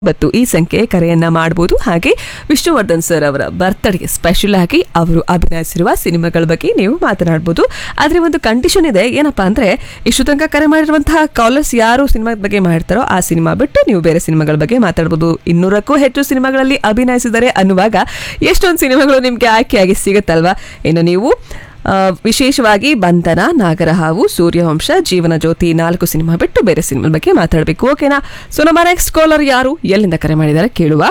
ಇವತ್ತು ಈ ಸಂಖ್ಯೆ ಕರೆಯನ್ನ ಮಾಡಬಹುದು ಹಾಗೆ ವಿಷ್ಣುವರ್ಧನ್ ಸರ್ ಅವರ ಬರ್ತ್ಡೇಗೆ ಸ್ಪೆಷಲ್ ಆಗಿ ಅವರು ಅಭಿನಯಿಸಿರುವ ಸಿನಿಮಾಗಳ ಬಗ್ಗೆ ನೀವು ಮಾತನಾಡಬಹುದು ಆದ್ರೆ ಒಂದು ಕಂಡೀಷನ್ ಇದೆ ಏನಪ್ಪಾ ಅಂದ್ರೆ ಇಷ್ಟು ತನಕ ಕರೆ ಮಾಡಿರುವಂತಹ ಕಾಲರ್ಸ್ ಯಾರು ಸಿನಿಮಾದ ಬಗ್ಗೆ ಮಾಡ್ತಾರೋ ಆ ಸಿನಿಮಾ ಬಿಟ್ಟು ನೀವು ಬೇರೆ ಸಿನಿಮಾಗಳ ಬಗ್ಗೆ ಮಾತಾಡಬಹುದು ಇನ್ನೂರಕ್ಕೂ ಹೆಚ್ಚು ಸಿನಿಮಾಗಳಲ್ಲಿ ಅಭಿನಯಿಸಿದರೆ ಅನ್ನುವಾಗ ಎಷ್ಟೊಂದು ಸಿನಿಮಾಗಳು ನಿಮ್ಗೆ ಆಯ್ಕೆಯಾಗಿ ಸಿಗುತ್ತಲ್ವಾ ಇನ್ನು ನೀವು ಆ, ವಿಶೇಷವಾಗಿ ಬಂಧನ ನಾಗರಹಾವು ಸೂರ್ಯವಂಶ ಜೀವನ ಜ್ಯೋತಿ ನಾಲ್ಕು ಸಿನಿಮಾ ಬಿಟ್ಟು ಬೇರೆ ಸಿನಿಮಾ ಬಗ್ಗೆ ಮಾತಾಡಬೇಕು ಓಕೆನಾ ಸೊ ನಮ್ಮ ನೆಕ್ಸ್ಟ್ ಕಾಲರ್ ಯಾರು ಎಲ್ಲಿಂದ ಕರೆ ಮಾಡಿದ್ದಾರೆ ಕೇಳುವ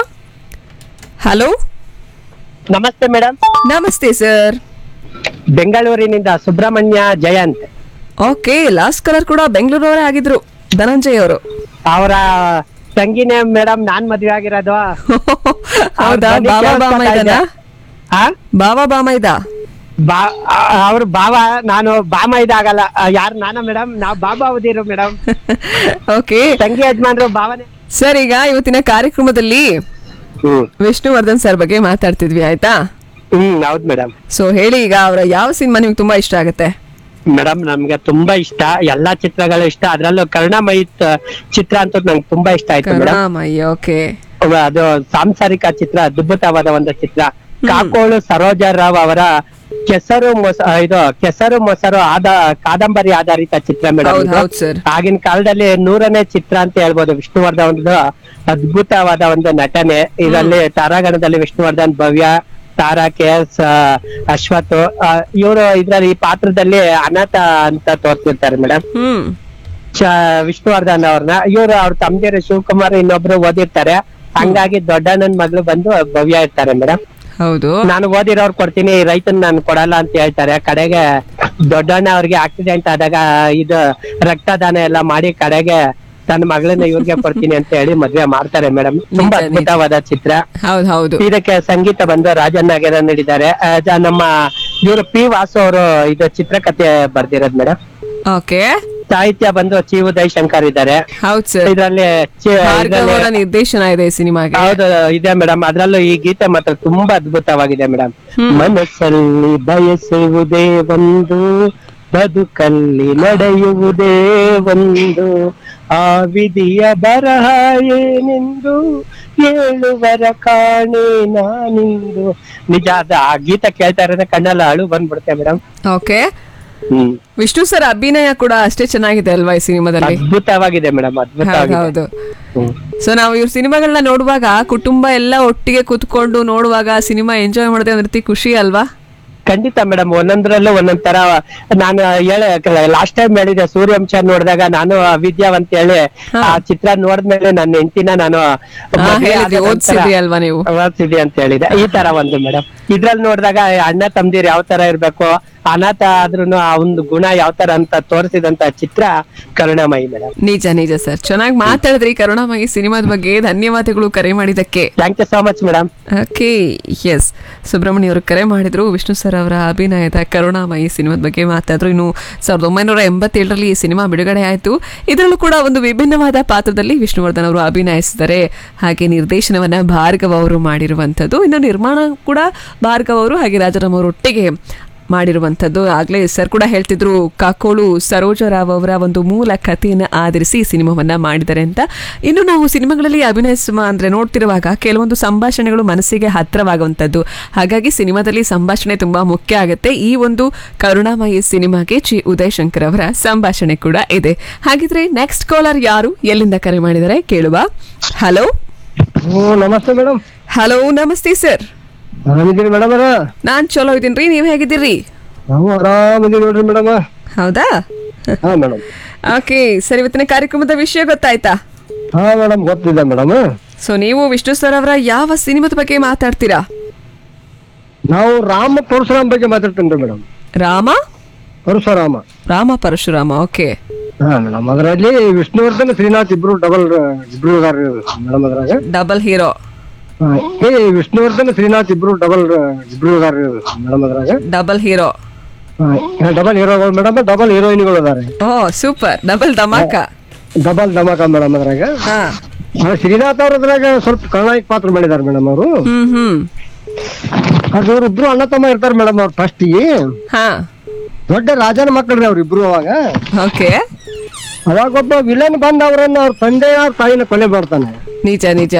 ಹಲೋ ನಮಸ್ತೆ ಮೇಡಮ್ ನಮಸ್ತೆ ಸರ್ ಬೆಂಗಳೂರಿನಿಂದ Subrahmanya Jayanth okay last caller ಕೂಡ ಬೆಂಗಳೂರವರೇ ಆಗಿದ್ರು ಧನಂಜಯ್ ಅವರು ಅವರ ತಂಗಿನೇ ಮೇಡಮ್ ನಾನ್ ಮದ್ವೆ ಆಗಿರೋದು ಹೌದಾ ಅವ್ರ ಧ್ವನಿ ಬಾಬಾ ಬಾಮ ಕೇಳಿಸ್ಕೊತಾ ಇದನಾ ಇದೆ. ಆ? ಬಾಬಾ ಬಾಮ ಇದ ಬಾ ಅವ್ರ ಬಾವ ನಾನು ಬಾಮ ಇದಾಗಲ್ಲ ಯಾರು ನಾನ ಮೇಡಮ್ ನಾವ್ ಬಾಬಾ ಓದಿರು ಮೇಡಮ್ ಓಕೆ ತಂಗಿ ಯಜಮಾನ್ರು ಭಾವನೆ ಸರ್ ಈಗ ಇವತ್ತಿನ ಕಾರ್ಯಕ್ರಮದಲ್ಲಿ ಹ್ಮ್ ವಿಷ್ಣುವರ್ಧನ್ ಸರ್ ಬಗ್ಗೆ ಮಾತಾಡ್ತಿದ್ವಿ ಆಯ್ತಾ ಹ್ಮ್ ಹೌದ್ ಮೇಡಮ್ ಸೊ ಹೇಳಿ ಈಗ ಅವರ ಯಾವ ಸಿನಿಮಾ ನಿಮ್ಗೆ ತುಂಬಾ ಇಷ್ಟ ಆಗುತ್ತೆ ಮೇಡಮ್ ನಮ್ಗೆ ತುಂಬಾ ಇಷ್ಟ ಎಲ್ಲಾ ಚಿತ್ರಗಳು ಇಷ್ಟ ಅದ್ರಲ್ಲೂ ಕರುಣಾಮಯಿ ತ- ಚಿತ್ರ ಅಂತೂ ನಂಗೆ ತುಂಬಾ ಇಷ್ಟ ಆಯ್ತು ಮೇಡಮ್ ಕರುಣಾಮಯ್ಯ ಓಕೆ ಅದು ಸಾಂಸಾರಿಕ ಚಿತ್ರ ಅದ್ಭುತವಾದ ಒಂದು ಚಿತ್ರ ಕಾಕೋಳು ಸರೋಜ ರಾವ್ ಅವರ ಕೆಸರು ಮೊಸ ಇದು ಕೆಸರು ಮೊಸರು ಆದ ಕಾದಂಬರಿ ಆಧಾರಿತ ಚಿತ್ರ ಮೇಡಮ್ ಹೌದು ಹೌದು ಸರ್ ಆಗಿನ ಕಾಲದಲ್ಲಿ ನೂರನೇ ಚಿತ್ರ ಅಂತ ಹೇಳ್ಬೋದು ವಿಷ್ಣುವರ್ಧನ್ ಒಂದು ಅದ್ಭುತವಾದ ಒಂದು ನಟನೆ ಇದರಲ್ಲಿ ತಾರಾಗಣದಲ್ಲಿ ವಿಷ್ಣುವರ್ಧನ್ ಭವ್ಯ ತಾರಾ ಕೆ ಎಸ್ ಅಶ್ವಥ್ ಇವರು ಇದ್ರಲ್ಲಿ ಈ ಪಾತ್ರದಲ್ಲಿ ಅನಾಥ ಅಂತ ತೋರ್ಸಿರ್ತಾರೆ ಮೇಡಮ್ ಹ್ಮ್ ಚ- ವಿಷ್ಣುವರ್ಧನ್ ಅವ್ರನ್ನ ಇವ್ರು ಅವ್ರ ತಮ್ಮದಿರು ಶಿವಕುಮಾರ್ ಇನ್ನೊಬ್ರು ಓದಿರ್ತಾರೆ ಹಂಗಾಗಿ ದೊಡ್ಡಣ್ಣನ್ ಮಗಳು ಬಂದು ಭವ್ಯ ಇರ್ತಾರೆ ಮೇಡಮ್ ಹೌದು ನಾನು ಓದಿರೋರ್ ಕೊಡ್ತೀನಿ ರೈತನ್ ನಾನು ಕೊಡಲ್ಲ ಅಂತ ಹೇಳ್ತಾರೆ ಕಡೆಗೆ ದೊಡ್ಡಣ್ಣ ಅವ್ರಿಗೆ ಆಕ್ಸಿಡೆಂಟ್ ಆದಾಗ ಇದು ರಕ್ತದಾನ ಎಲ್ಲ ಮಾಡಿ ಕಡೆಗೆ ತನ್ನ ಮಗಳನ್ನ ಇವ್ರಿಗೆ ಕೊಡ್ತೀನಿ ಅಂತ ಹೇಳಿ ಮದ್ವೆ ಮಾಡ್ತಾರೆ ಮೇಡಮ್ ತುಂಬಾ ನಿಜ, ನಿಜ. ಅದ್ಭುತವಾದ ಚಿತ್ರ ಹೌದು ಹೌದು ಇದಕ್ಕೆ ಸಂಗೀತ ಬಂದು ರಾಜನ್ ನಾಗೇರ ನೀಡಿದ್ದಾರೆ ಆ, ಜ- ನಮ್ಮ ಇವರು ಪಿ ವಾಸು ಅವರು ಇದು ಚಿತ್ರಕಥೆ ಬರ್ದಿರೋದ್ ಮೇಡಮ್ ಓಕೆ ಸಾಹಿತ್ಯ ಬಂದು ಚಿ ಉದಯ್ ಶಂಕರ್ ಇದ್ದಾರೆ ಹೌದು ಸರ್ ಇದ್ರಲ್ಲಿ ಚಿ- ಭಾರ್ಗವ್ ಇದ್ರಲ್ಲಿ- ಅವರ ನಿರ್ದೇಶನ ಇದೆ ಈ ಸಿನಿಮಾಗೆ ಹೌದು ಇದೆ ಮೇಡಮ್ ಅದ್ರಲ್ಲೂ ಈ ಗೀತೆ ಮಾತ್ರ ತುಂಬಾ ಅದ್ಭುತವಾಗಿದೆ ಮೇಡಮ್ ಹ್ಮ್. ಮನಸ್ಸಲ್ಲಿ ಬಯಸುವುದೇ ಒಂದು ಬದುಕಲ್ಲಿ ನಡೆಯುವುದೇ ಒಂದು ಆ ವಿಧಿಯ ಬರಹ ಏನೆಂದು ಏಳುವರ ಕಾಣೆ ನಾನಿಂದು ನಿಜ ಅದ ಆ ಗೀತೆ ಕೇಳ್ತಾ ಇರೋದೇ ಕಣ್ಣಲ್ಲ ಅಳು ಬಂದ್ಬಿಡುತ್ತೆ ಮೇಡಮ್ ಓಕೆ ಹ್ಮ್ ವಿಷ್ಣು ಸರ್ ಅಭಿನಯ ಕೂಡ ಅಷ್ಟೇ ಚೆನ್ನಾಗಿದೆ ಅಲ್ವಾ ಈ ಸಿನಿಮಾದಲ್ಲಿ ಅದ್ಭುತವಾಗಿದೆ ಮೇಡಮ್ ಹೌದು ಅದ್ಭುತವಾಗಿದೆ ಹೌದು ಹ್ಮ್. ಸೊ ನಾವು ಇವ್ರ ಸಿನಿಮಾಗಳನ್ನ ನೋಡುವಾಗ ಕುಟುಂಬ ಎಲ್ಲ ಒಟ್ಟಿಗೆ ಕೂತ್ಕೊಂಡು ನೋಡುವಾಗ ಸಿನಿಮಾ ಎಂಜಾಯ್ ಮಾಡಿದೆ ಒಂದ್ ರೀತಿ ಖುಷಿ ಅಲ್ವಾ ಖಂಡಿತ ಮೇಡಮ್ ಒಂದೊಂದ್ರಲ್ಲೂ ಒಂದೊಂದ್ ತರ ನಾನು ಹೇಳ ಲಾಸ್ಟ್ ಟೈಮ್ ಹೇಳಿದೆ ಸೂರ್ಯವಂಶ ನೋಡಿದಾಗ ನಾನು ಅವಿದ್ಯಾವಂತ ಹೇಳಿ ಹಾ. ಆ ಚಿತ್ರ ನೋಡಿದ್ಮೇಲೆ ನನ್ನ ಹೆಂಡತಿನ ನಾನು ಹಾ, ಮದ್ವೆ ಆದ ಹೇಳಿದ್ರಿ, ನಂತರ ಓದ್ಸಿದ್ರಿ ಅಲ್ವಾ ನೀವು ಓದ್ಸಿದ್ರಿ ಅಂತ ಹೇಳಿದೆ ಈ ತರ ಒಂದು ಮೇಡಮ್ ಇದ್ರಲ್ಲಿ ನೋಡಿದಾಗ ಅಣ್ಣ ತಮ್ದಿರ್ ಯಾವ ತರ ಇರ್ಬೇಕು ಅನಾಥ ಆದ್ರೂನು ಆ ಒಂದು ಗುಣ ಯಾವ ತರ ಅಂತ ತೋರಿಸಿದಂತ ಚಿತ್ರ ಕರುಣಾಮಯಿ ಮೇಡಮ್ ನಿಜ ನಿಜ ಸರ್ ಚೆನ್ನಾಗಿ ಮಾತಾಡಿದ್ರಿ ಕರುಣಾಮಯಿ ಸಿನಿಮಾದ ಬಗ್ಗೆ ಧನ್ಯವಾದಗಳು ಕರೆ ಮಾಡಿದ್ದಕ್ಕೆ thank you so much madam okay yes Subrahmanya ಅವರು ಕರೆ ಮಾಡಿದ್ರು ವಿಷ್ಣು ಸರ್ ಅವರ ಅಭಿನಯದ ಕರುಣಾಮಯಿ ಸಿನಿಮಾದ ಬಗ್ಗೆ ಮಾತಾಡಿದ್ರು ಇನ್ನು ಸಾವಿರದ ಒಂಬೈನೂರ ಎಂಬತ್ತೇಳರಲ್ಲಿ ಈ ಸಿನಿಮಾ ಬಿಡುಗಡೆ ಆಯಿತು ಇದರಲ್ಲೂ ಕೂಡ ಒಂದು ವಿಭಿನ್ನವಾದ ಪಾತ್ರದಲ್ಲಿ ವಿಷ್ಣುವರ್ಧನ್ ಅವರು ಅಭಿನಯಿಸಿದ್ದಾರೆ ಹಾಗೆ ನಿರ್ದೇಶನವನ್ನ ಭಾರ್ಗವ್ ಅವರು ಮಾಡಿರುವಂಥದ್ದು ಇನ್ನು ನಿರ್ಮಾಣ ಕೂಡ ಭಾರ್ಗವ್ ಅವರು ಹಾಗೆ ರಾಜಾರಾಮ್ ಅವರು ಒಟ್ಟಿಗೆ ಮಾಡಿರುವಂಥದ್ದು ಆಗಲೇ ಸರ್ ಕೂಡ ಹೇಳ್ತಿದ್ರು ಕಾಕೋಳು ಸರೋಜರಾವ್ ಅವರ ಒಂದು ಮೂಲ ಕಥೆಯನ್ನು ಆಧರಿಸಿ ಈ ಸಿನಿಮಾವನ್ನ ಮಾಡಿದ್ದಾರೆ ಅಂತ ಇನ್ನು ನಾವು ಸಿನಿಮಾಗಳಲ್ಲಿ ಅಭಿನಯಿಸುವ ಅಂದ್ರೆ ನೋಡ್ತಿರುವಾಗ ಕೆಲವೊಂದು ಸಂಭಾಷಣೆಗಳು ಮನಸ್ಸಿಗೆ ಹತ್ತಿರವಾಗುವಂಥದ್ದು ಹಾಗಾಗಿ ಸಿನಿಮಾದಲ್ಲಿ ಸಂಭಾಷಣೆ ತುಂಬಾ ಮುಖ್ಯ ಆಗುತ್ತೆ ಈ ಒಂದು ಕರುಣಾಮಯಿ ಸಿನಿಮಾಗೆ ಚಿ ಉದಯ್ ಶಂಕರ್ ಅವರ ಸಂಭಾಷಣೆ ಕೂಡ ಇದೆ ಹಾಗಿದ್ರೆ ನೆಕ್ಸ್ಟ್ ಕಾಲರ್ ಯಾರು ಎಲ್ಲಿಂದ ಕರೆ ಮಾಡಿದ್ದಾರೆ ಕೇಳುವ ಹಲೋ ನಮಸ್ತೆ ಮೇಡಮ್ ಹಲೋ ನಮಸ್ತೆ ಸರ್ ಆರಾಮಿದ್ದೀರಿ ಮೇಡಮ್ ನಾನ್ ಚಲೋ ಇದ್ದೀನ್ರಿ ನೀವು ಹೇಗಿದ್ದೀರಿ ನಾವು ಆರಾಮಿದ್ದೀವಿ ನೋಡ್ರಿ ಮೇಡಮ್ ಹೌದಾ ಹಾ ಮೇಡಮ್ ಓಕೆ ಸರ್ ಇವತ್ತಿನ ಕಾರ್ಯಕ್ರಮದ ವಿಷಯ ಗೊತ್ತಾಯ್ತಾ ಹಾ ಮೇಡಮ್ ಗೊತ್ತಿದೆ ಮೇಡಮ್ ಸೊ ನೀವು ವಿಷ್ಣು ಸರ್ ಅವರ ಯಾವ ಸಿನಿಮಾದ ಬಗ್ಗೆ ಮಾತಾಡ್ತೀರಾ ನಾವು ರಾಮ ಪರಶುರಾಮ್ ಬಗ್ಗೆ ಮಾತಾಡ್ತೇನೆ ಮೇಡಮ್ ರಾಮ ಪರಶುರಾಮ ರಾಮ ಪರಶುರಾಮ ಓಕೆ ಹಾ ಮೇಡಮ್ ಅದರಲ್ಲಿ ವಿಷ್ಣುವರ್ಧನ್ ಶ್ರೀನಾಥ್ ಇಬ್ರು ಡಬಲ್ ಇಬ್ರು ಮೇಡಮ್ ಅದ್ರಾಗ ಡಬಲ್ ಹೀರೋ ಹಾ, ಏ ವಿಷ್ಣುವರ್ಧನ್ ಶ್ರೀನಾಥ್ ಇಬ್ರು ಡಬಲ್ ಇಬ್ರು ಮೇಡಮ್ ಅದ್ರಾಗ ಡಬಲ್ ಹೀರೋ ಡಬಲ್ ಹೀರೋಗಳು ಮೇಡಮ್ ಡಬಲ್ ಹೀರೋಯಿನ್ಗಳು ಅದಾರೆ oh super double Dhamaka double Dhamaka madam ಅದ್ರಾಗ ಹಾ ಆ, ಶ್ರೀನಾಥ್ ಅವ್ರ ಅದ್ರಾಗ ಸ್ವಲ್ಪ ಖಳನಾಯಕ ಪಾತ್ರ ಮಾಡಿದಾರೆ ಮೇಡಮ್ ಅವರು ಹ್ಮ್ ಹ್ಮ್ ಅದು ಇವ್ರಿಬ್ರು ಅಣ್ಣ ತಮ್ಮ ಇರ್ತಾರೆ ಮೇಡಮ್ ಅವ್ರ ಫಸ್ಟಿಗೆ ಹಾ ದೊಡ್ಡ ರಾಜನ ಮಕ್ಕಳ್ರಿ ಅವ್ರಿಬ್ರು ಅವಾಗ ಓಕೆ ಅವಾಗ ಒಬ್ಬ ವಿಲನ್ ಬಂದ ಅವ್ರನ್ನ ಅವ್ರ ತಂದೆ ಅವ್ರ ತಾಯಿನ ಕೊಲೆ ಮಾಡ್ತಾನೆ ನಿಜ ನಿಜ